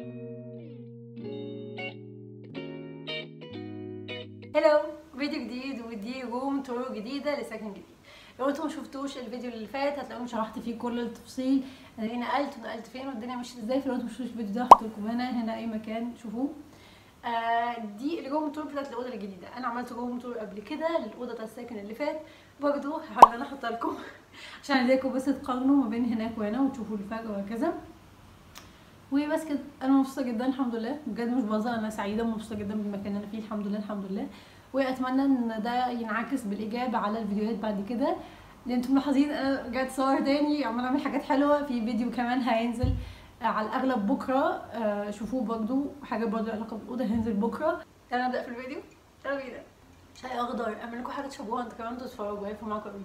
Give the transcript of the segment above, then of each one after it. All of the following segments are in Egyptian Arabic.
هلو فيديو جديد ودي روم تور جديده لسكن جديد لو انتم ما شفتوش الفيديو اللي فات هتلاقوني شرحت فيه كل التفاصيل انا ليه نقلت ونقلت فين والدنيا مشيت ازاي فلو انتم ما شفتوش الفيديو ده هحط لكم هنا هنا اي مكان شوفوه آه دي الروم تور بتاعت الاوضه الجديده انا عملت روم تور قبل كده للاوضه بتاعت السكن اللي فات برضه هحاول ان انا احطها لكم عشان عايزاكم بس تقارنوا ما بين هناك وهنا وتشوفوا الفرق وهكذا وبس كده انا مبسوطه جدا الحمد لله بجد مش بهزر انا سعيده ومبسوطه جدا بالمكان اللي انا فيه الحمد لله الحمد لله واتمنى ان ده ينعكس بالايجاب على الفيديوهات بعد كده لان انتم ملاحظين انا رجعت صور تاني عماله اعمل حاجات حلوه في فيديو كمان هينزل على الاغلب بكره آه شوفوه برضو حاجه برضو علاقه بالاوضه هينزل بكره تعالوا نبدا في الفيديو يلا بينا شاي اخضر اعمل لكم حاجه تشربوها انتوا كمان تتفرجوا هيفرق معاكم قوي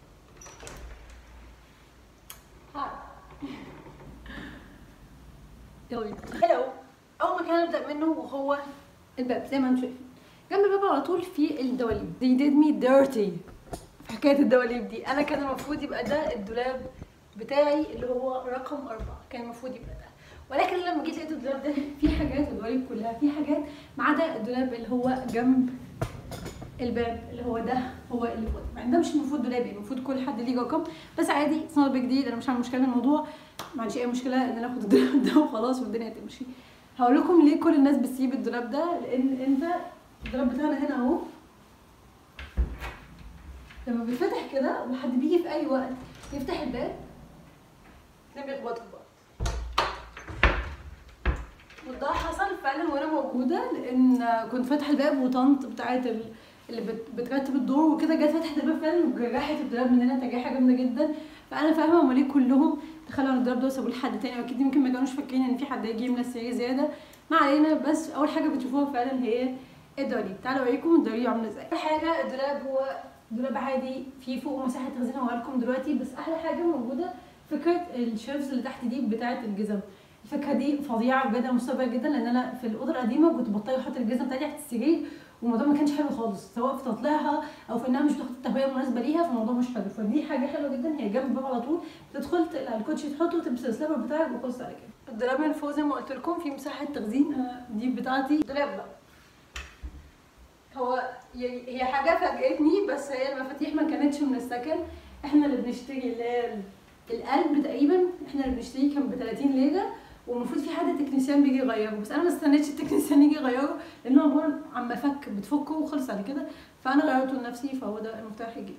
يلا حلو اول مكان ابدا منه وهو الباب زي ما انتم شايفين جنب الباب على طول في الدواليب they did me dirty في حكايه الدواليب دي انا كان المفروض يبقى ده الدولاب بتاعي اللي هو رقم أربعة كان المفروض يبقى ده ولكن لما جيت لقيت الدولاب ده في حاجات الدواليب كلها في حاجات ما عدا الدولاب اللي هو جنب الباب اللي هو ده هو اللي فوق مع ان ده مش المفروض دولاب يعني المفروض كل حد ليه رقم بس عادي صار بيج ديل انا مش عامل مشكله في الموضوع ما عنديش اي مشكله ان انا اخد الدولاب ده وخلاص والدنيا تمشي هقول لكم ليه كل الناس بتسيب الدولاب ده لان انت الدولاب بتاعنا هنا اهو لما بيتفتح كده وحد بيجي في اي وقت يفتح الباب تلاقيه بيخبطوا في بعض وده حصل فعلا وانا موجوده لان كنت فاتحه الباب وطنط بتاعت ال- اللي بت- بترتب الدور وكده جت فتحت الباب فعلا وجرحت الدولاب من هنا تجريحه جامده جدا فانا فاهمه هما ليه كلهم تخلوا عن الدولاب ده وسابوه لحد تاني واكيد يمكن ما كانوش فاكرين ان في حد هيجي من السرير زياده ما علينا بس اول حاجه بتشوفوها فعلا هي الدولاب تعالوا اوريكم الدولاب عامله ازاي اول حاجه الدولاب هو دولاب عادي فيه فوق مساحه تخزين هوريها لكم دلوقتي بس احلى حاجه موجوده فكره الشيلفز اللي تحت دي بتاعه الجزم الفكره دي فظيعه بجد انا مبسوطه بيها جدا لان انا في الاوضه القديمه كنت بضطر احط الجزم بتاعتي تحت السرير والموضوع ما كانش حلو خالص سواء في تطليعها او في انها مش بتاخد التهويه المناسبه ليها فالموضوع مش حلو فدي حاجه حلوه جدا هي جنب الباب على طول تدخل تقلع الكوتشي تحطه وتلبس السليبر بتاعك وخلص على كده الدولاب من فوق زي ما قلت لكم في مساحه تخزين أنا دي بتاعتي دولاب بقى هو يعني هي حاجه فاجئتني بس هي المفاتيح ما كانتش من السكن احنا اللي بنشتري اللي هي القلب تقريبا احنا اللي بنشتريه كان ب 30 ليره والمفروض في حد تكنيسيان بيجي يغيره بس انا ما استنيتش التكنيسيان يجي يغيره لانه عباره عن مفك بتفكه وخلص على كده فانا غيرته لنفسي فهو ده المفتاح الجديد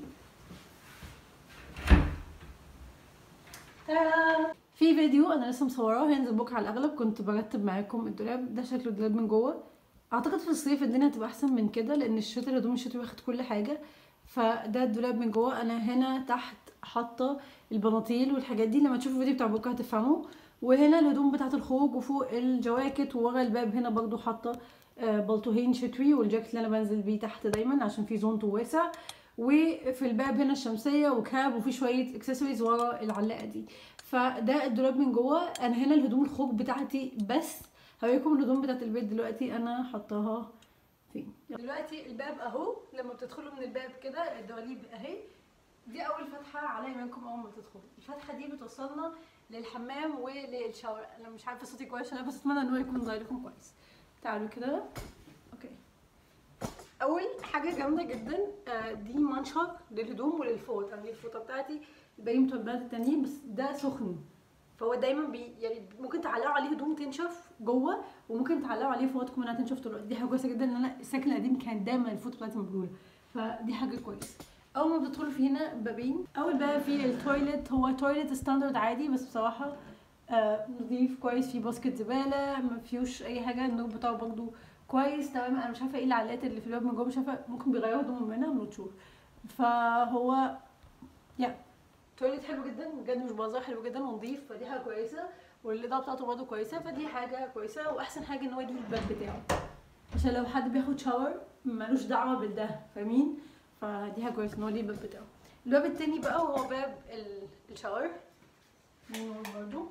تادا! في فيديو انا لسه مصوراه هينزل بكره على الاغلب كنت برتب معاكم الدولاب ده شكله الدولاب من جوه اعتقد في الصيف الدنيا هتبقى احسن من كده لان الشتاء الهدوم الشتوي واخد كل حاجه فده الدولاب من جوه انا هنا تحت حاطه البناطيل والحاجات دي لما تشوفوا الفيديو بتاع بكره هتفهموا وهنا الهدوم بتاعه الخروج وفوق الجواكت وورا الباب هنا برضو حاطه آه، بلطوهين شتوي والجاكيت اللي انا بنزل بيه تحت دايما عشان فيه زونته واسع وفي الباب هنا الشمسيه وكاب وفي شويه اكسسوارز ورا العلاقه دي فده الدولاب من جوه انا هنا الهدوم الخروج بتاعتي بس هوريكم الهدوم بتاعت البيت دلوقتي انا حطاها فين دلوقتي الباب اهو لما بتدخلوا من الباب كده الدواليب اهي دي اول فتحه على يمينكم اول ما تدخلوا الفتحه دي بتوصلنا للحمام وللشاور انا مش عارفه صوتي كويس انا بس اتمنى ان هو يكون ظاهر لكم كويس تعالوا كده اوكي اول حاجه جامده جدا آه، دي منشر للهدوم وللفوط انا دي الفوطه بتاعتي الباقيين بتوع البنات التانيين بس ده سخن فهو دايما بي يعني ممكن تعلقوا عليه هدوم تنشف جوه وممكن تعلقوا عليه فوطكم انها تنشف طول الوقت دي حاجه كويسه جدا ان انا السكن القديم كان دايما الفوط بتاعتي مبلوله فدي حاجه كويسه اول ما بتدخلوا في هنا بابين اول باب فيه التويلت هو تويلت ستاندرد عادي بس بصراحه آه نظيف كويس فيه باسكت زباله ما فيهوش اي حاجه النور بتاعه برضه كويس تمام انا مش عارفه ايه العلاقات اللي في الباب من جوه مش عارفه ممكن بيغيروا هدومهم منها من شور فهو يا تويلت حلو جدا بجد مش بهزر حلو جدا ونظيف فدي حاجه كويسه والاضاءه بتاعته برضه كويسه فدي حاجه كويسه واحسن حاجه ان هو يجيب الباب بتاعه عشان لو حد بياخد شاور ملوش دعوه بالده فاهمين فدي حاجه كويسه ان هو ليه الباب بتاعه الباب التاني بقى هو باب ال- الشاور من جوه برضه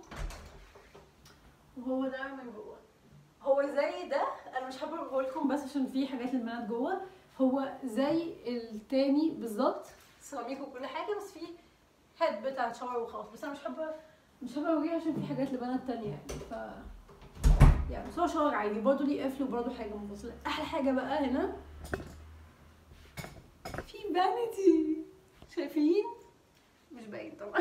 وهو ده من جوه هو زي ده انا مش حابه اقول لكم بس عشان في حاجات للبنات جوه هو زي التاني بالظبط سيراميك وكل حاجه بس فيه هيد بتاع شاور وخلاص بس انا مش حابه مش حابه اوريه عشان في حاجات لبنات تانية يعني ف يعني بس هو شاور عادي برضه ليه قفل وبرضه حاجه منفصله احلى حاجه بقى هنا في فانيتي شايفين مش باين طبعا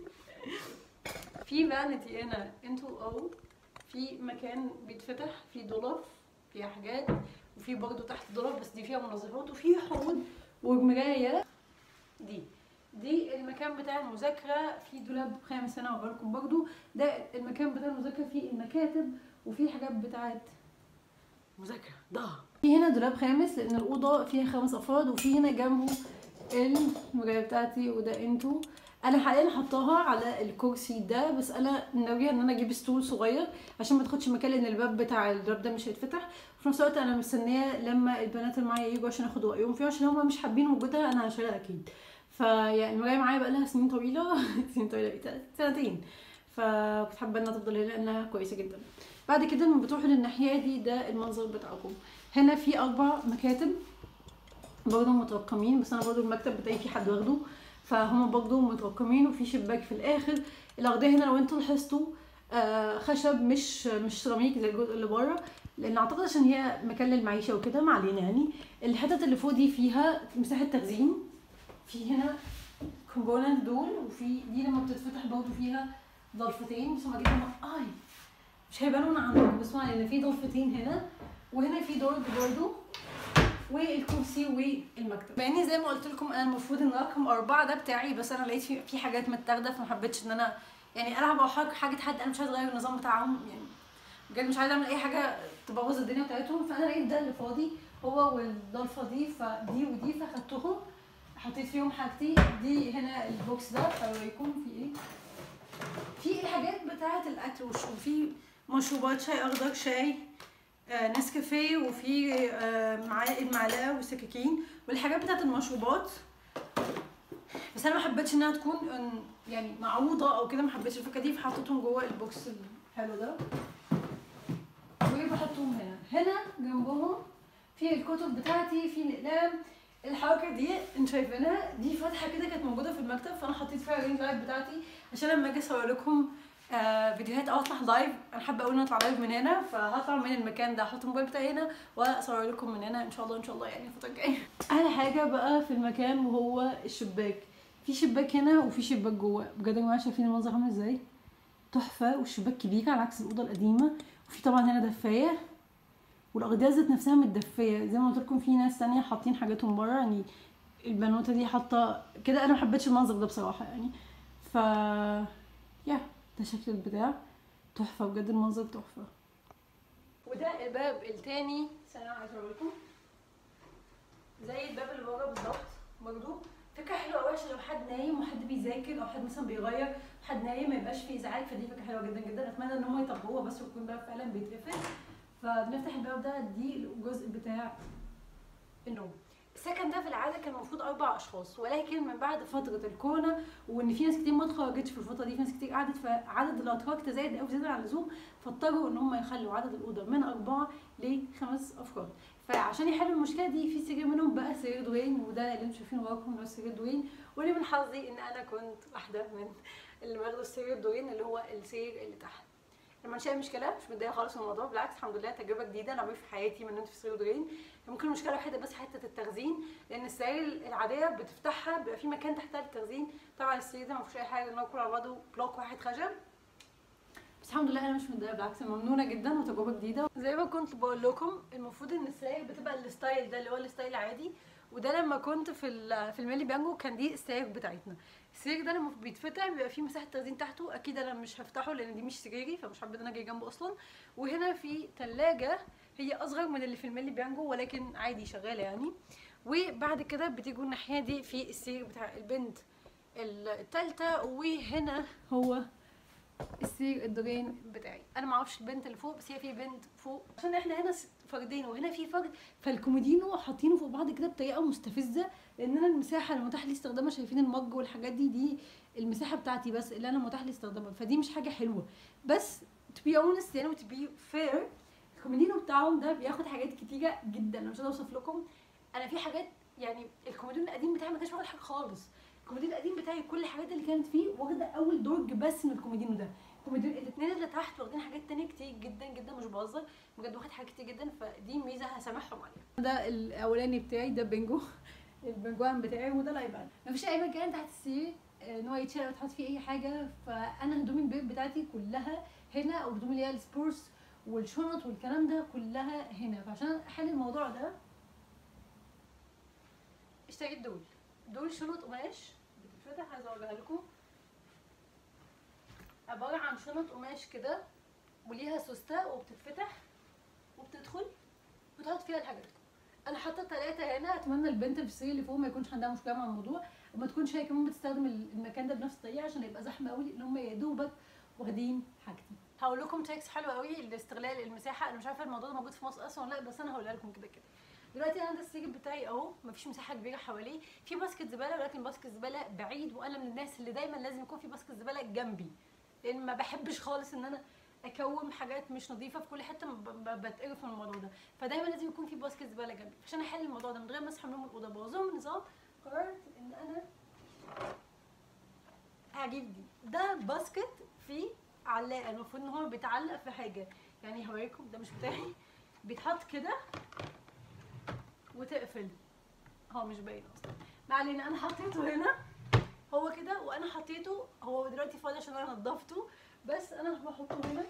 في فانيتي هنا انتو او في مكان بيتفتح فيه دولاب فيها حاجات وفي برضه تحت دولاب بس دي فيها منظفات وفي حوض ومرايه دي دي المكان بتاع المذاكرة في دولاب خامس هنا وبالكم برضو ده المكان بتاع المذاكرة فيه المكاتب وفي حاجات بتاعت مذاكرة ده في هنا دولاب خامس لأن الأوضة فيها خمس أفراد وفي هنا جنبه المراية بتاعتي وده انتو انا حاليا حطاها على الكرسي ده بس انا ناويه ان انا اجيب ستول صغير عشان ما تاخدش مكان لان الباب بتاع الدولاب ده مش هيتفتح وفي نفس الوقت انا مستنيه لما البنات اللي معايا يجوا عشان اخد رايهم فيه عشان هما مش حابين وجودها انا هشيلها اكيد فيعني المرايه معايا بقى لها سنين طويله سنين طويله إيه؟ سنتين فكنت حابه انها تفضل هنا لانها كويسه جدا بعد كده لما بتروحوا للناحيه دي ده المنظر بتاعكم هنا في اربع مكاتب برضه مترقمين بس انا برضه المكتب بتاعي في حد واخده فهم برضه مترقمين وفي شباك في الاخر الارضيه هنا لو انتوا لاحظتوا آه خشب مش مش سيراميك زي الجزء اللي بره لان اعتقد عشان هي مكان للمعيشه وكده ما علينا يعني الحتت اللي فوق دي فيها مساحه تخزين في هنا كومبوننت دول وفي دي لما بتتفتح برضه فيها ضلفتين بس هما جدا اي مش هيبانوا من عندكم بس ما لان في ضلفتين هنا وهنا في درج برضه والكرسي والمكتب يعني زي ما قلت لكم انا المفروض ان رقم أربعة ده بتاعي بس انا لقيت في, في حاجات متاخده فما حبيتش ان انا يعني العب او حاجه حاجه حد انا مش عايز اغير النظام بتاعهم يعني بجد مش عايزه اعمل اي حاجه تبوظ الدنيا بتاعتهم فانا لقيت ده اللي فاضي هو والضلفه دي فدي ودي فاخدتهم حطيت فيهم حاجتي دي هنا البوكس ده هوريكم في ايه في الحاجات بتاعه الاكل والشرب في مشروبات شاي اخضر شاي آه نسكافيه وفي آه معالق المعلقه والسكاكين والحاجات بتاعه المشروبات بس انا ما حبيتش انها تكون يعني معروضه او كده ما حبيتش الفكره دي فحطيتهم جوه البوكس الحلو ده وبحطهم هنا هنا جنبهم في الكتب بتاعتي في الاقلام الحركه دي انتوا شايفينها دي فتحه كده كانت موجوده في المكتب فانا حطيت فيها الرينج لايت بتاعتي عشان لما اجي اصور لكم آه فيديوهات او اطلع لايف انا حابه اقول ان اطلع لايف من هنا فهطلع من المكان ده احط الموبايل بتاعي هنا واصور لكم من هنا ان شاء الله ان شاء الله يعني الفتره الجايه احلى حاجه بقى في المكان وهو الشباك في شباك هنا وفي شباك جوه بجد يا جماعه شايفين المنظر عامل ازاي تحفه والشباك كبير على عكس الاوضه القديمه وفي طبعا هنا دفايه والاغذيه ذات نفسها متدفيه زي ما قلت لكم في ناس تانية حاطين حاجاتهم بره يعني البنوته دي حاطه كده انا ما حبيتش المنظر ده بصراحه يعني ف يا ده شكل البتاع تحفه بجد المنظر تحفه وده الباب التاني ثانيه عايزه اوريكم زي الباب اللي بره بالظبط برضه فكره حلوه قوي عشان لو حد نايم وحد بيذاكر او حد مثلا بيغير حد نايم ما يبقاش فيه ازعاج فدي فكره حلوه جدا جدا اتمنى ان هم يطبقوها بس ويكون باب فعلا بيتقفل فبنفتح الباب ده دي الجزء بتاع النوم السكن ده في العاده كان المفروض اربع اشخاص ولكن من بعد فتره الكورونا وان في ناس كتير ما اتخرجتش في الفتره دي في ناس كتير قعدت فعدد الاتراك تزايد قوي زياده عن اللزوم فاضطروا ان هم يخلوا عدد الاوضه من اربعه لخمس افراد فعشان يحلوا المشكله دي في سرير منهم بقى سرير دورين وده اللي انتم شايفينه وراكم اللي هو سرير دورين واللي من حظي ان انا كنت واحده من اللي بياخدوا السرير الدورين اللي هو السرير اللي تحت لما مش اي مشكله مش متضايقه خالص من الموضوع بالعكس الحمد لله تجربه جديده انا عمري في حياتي ما نمت في سرير دورين ممكن المشكله الوحيده بس حته التخزين لان السراير العاديه بتفتحها بيبقى في مكان تحتها للتخزين طبعا السرير ده ما فيهوش اي حاجه ان هو كله على بعضه بلوك واحد خشب بس الحمد لله انا مش متضايقه بالعكس ممنونه جدا وتجربه جديده زي ما كنت بقول لكم المفروض ان السراير بتبقى الستايل ده اللي هو الستايل العادي وده لما كنت في في الميلي بيانجو كان دي السراير بتاعتنا السرير ده لما بيتفتح بيبقى فيه مساحه تخزين تحته اكيد انا مش هفتحه لان دي مش سريري فمش حابه ان انا اجي جنبه اصلا وهنا في ثلاجه هي اصغر من اللي في الميلي بيانجو ولكن عادي شغاله يعني وبعد كده بتيجوا الناحيه دي في السرير بتاع البنت الثالثه وهنا هو السرير الدورين بتاعي انا ما اعرفش البنت اللي فوق بس هي في بنت فوق عشان احنا هنا فردين وهنا في فرد فالكومودينو حاطينه فوق بعض كده بطريقه مستفزه لان انا المساحه اللي متاح لي استخدامها شايفين المج والحاجات دي دي المساحه بتاعتي بس اللي انا متاح لي استخدامها فدي مش حاجه حلوه بس تو بي اونست يعني تو بي فير الكومودينو بتاعهم ده بياخد حاجات كتيره جدا انا مش قادره اوصف لكم انا في حاجات يعني الكومودينو القديم بتاعي ما كانش واخد حاجه خالص الكومودينو القديم بتاعي كل الحاجات اللي كانت فيه واخده اول درج بس من الكومودينو ده الاثنين اللي تحت واخدين حاجات تانية كتير جدا جدا مش بهزر بجد واخد حاجات كتير جدا فدي ميزه هسامحهم عليها ده الاولاني بتاعي ده بنجو البنجوان بتاعي وده الايباد مفيش اي مكان تحت السرير ان هو يتشال او تحط فيه اي حاجه فانا هدوم البيت بتاعتي كلها هنا او هدوم اللي هي السبورس والشنط والكلام ده كلها هنا فعشان احل الموضوع ده اشتريت دول دول شنط قماش بتتفتح عايزه اوريها لكم عباره عن شنط قماش كده وليها سوسته وبتتفتح وبتدخل وتحط فيها الحاجات انا حاطه ثلاثه هنا اتمنى البنت اللي في السرير اللي فوق ما يكونش عندها مشكله مع الموضوع وما تكونش هي كمان بتستخدم المكان ده بنفس الطريقه عشان يبقى زحمه قوي ان هم يا دوبك واخدين حاجتي هقول لكم تريكس حلوه قوي لاستغلال المساحه انا مش عارفه الموضوع ده موجود في مصر اصلا ولا لا بس انا هقولها لكم كده كده دلوقتي انا ده السرير بتاعي اهو مفيش مساحه كبيره حواليه في باسكت زباله ولكن باسكت زباله بعيد وانا من الناس اللي دايما لازم يكون في باسكت زباله جنبي لان ما بحبش خالص ان انا اكوم حاجات مش نظيفه في كل حته بتقرف من الموضوع ده فدايما لازم يكون في باسكت زباله جنبي عشان احل الموضوع ده من غير ما اصحى من النوم الاوضه بوظهم النظام قررت ان انا هجيب دي ده باسكت فيه علاقه المفروض ان هو بيتعلق في حاجه يعني هوريكم ده مش بتاعي بيتحط كده وتقفل هو مش باين اصلا ما علينا انا حطيته هنا هو كده وانا حطيته هو دلوقتي فاضي عشان انا نضفته بس انا بحطه هنا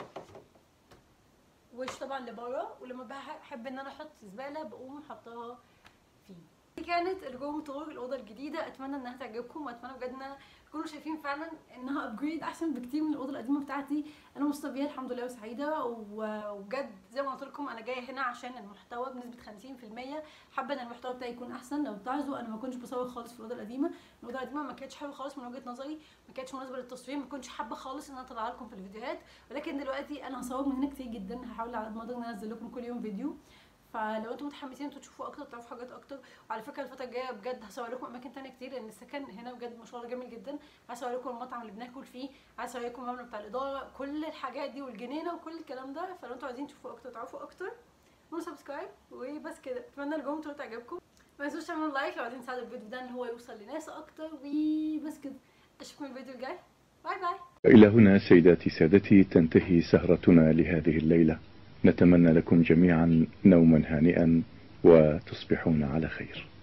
وش طبعا لبره ولما بحب ان انا احط زباله بقوم حطاها فيه دي كانت الروم تور الاوضه الجديده اتمنى انها تعجبكم واتمنى بجد ان تكونوا شايفين فعلا انها ابجريد احسن بكتير من الاوضه القديمه بتاعتي انا مبسوطه بيها الحمد لله وسعيده وبجد زي ما قلت لكم انا جايه هنا عشان المحتوى بنسبه 50% حابه ان المحتوى بتاعي يكون احسن لو بتلاحظوا انا ما كنتش بصور خالص في الاوضه القديمه الاوضه القديمه ما كانتش حلوه خالص من وجهه نظري ما كانتش مناسبه للتصوير ما كنتش حابه خالص ان انا اطلع لكم في الفيديوهات ولكن دلوقتي انا هصور من هنا كتير جدا هحاول على قد ما اقدر انزل لكم كل يوم فيديو فلو انتم متحمسين انتوا تشوفوا اكتر تعرفوا حاجات اكتر وعلى فكره الفتره الجايه بجد هصور لكم اماكن تانية كتير لان السكن هنا بجد ما شاء الله جميل جدا عايز اصور لكم المطعم اللي بناكل فيه عايز اصور لكم المبنى بتاع الاداره كل الحاجات دي والجنينه وكل الكلام ده فلو انتوا عايزين تشوفوا اكتر تعرفوا اكتر اعملوا سبسكرايب وبس كده اتمنى الجمله تكون تعجبكم ما تنسوش تعملوا لايك لو عايزين تساعدوا الفيديو ده ان هو يوصل لناس اكتر وبس كده اشوفكم الفيديو الجاي باي باي إلى هنا سيداتي سادتي تنتهي سهرتنا لهذه الليلة نتمنى لكم جميعا نوما هانئا وتصبحون على خير